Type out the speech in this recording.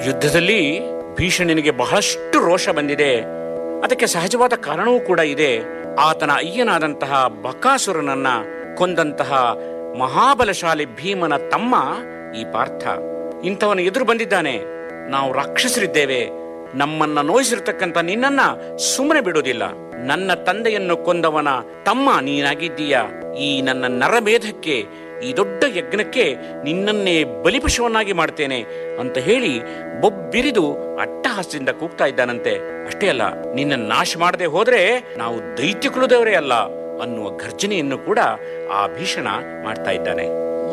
ಯುದ್ಧದಲ್ಲಿ ಭೀಷಣನಿಗೆ ಬಹಳಷ್ಟು ರೋಷ ಬಂದಿದೆ ಅದಕ್ಕೆ ಸಹಜವಾದ ಕಾರಣವೂ ಕೂಡ ಇದೆ ಆತನ ಅಯ್ಯನಾದಂತಹ ಬಕಾಸುರನನ್ನ ಕೊಂದಂತಹ ಮಹಾಬಲಶಾಲಿ ಭೀಮನ ತಮ್ಮ ಈ ಪಾರ್ಥ ಇಂಥವನ ಎದುರು ಬಂದಿದ್ದಾನೆ ನಾವು ರಾಕ್ಷಸರಿದ್ದೇವೆ ನಮ್ಮನ್ನ ನೋಯಿಸಿರ್ತಕ್ಕಂಥ ನಿನ್ನನ್ನ ಸುಮ್ಮನೆ ಬಿಡೋದಿಲ್ಲ ನನ್ನ ತಂದೆಯನ್ನು ಕೊಂದವನ ತಮ್ಮ ನೀನಾಗಿದ್ದೀಯ ಈ ನನ್ನ ನರಮೇಧಕ್ಕೆ ಈ ದೊಡ್ಡ ಯಜ್ಞಕ್ಕೆ ನಿನ್ನನ್ನೇ ಬಲಿಪಶುವನ್ನಾಗಿ ಮಾಡ್ತೇನೆ ಅಂತ ಹೇಳಿ ಬೊಬ್ಬಿರಿದು ಅಟ್ಟಹಾಸದಿಂದ ಕೂಗ್ತಾ ಇದ್ದಾನಂತೆ ಅಷ್ಟೇ ಅಲ್ಲ ನಿನ್ನ ನಾಶ ಮಾಡದೆ ಹೋದ್ರೆ ನಾವು ದೈತ್ಯ ಕುಲದವರೇ ಅಲ್ಲ ಅನ್ನುವ ಘರ್ಜನೆಯನ್ನು ಕೂಡ ಆ ಭೀಷಣ ಮಾಡ್ತಾ ಇದ್ದಾನೆ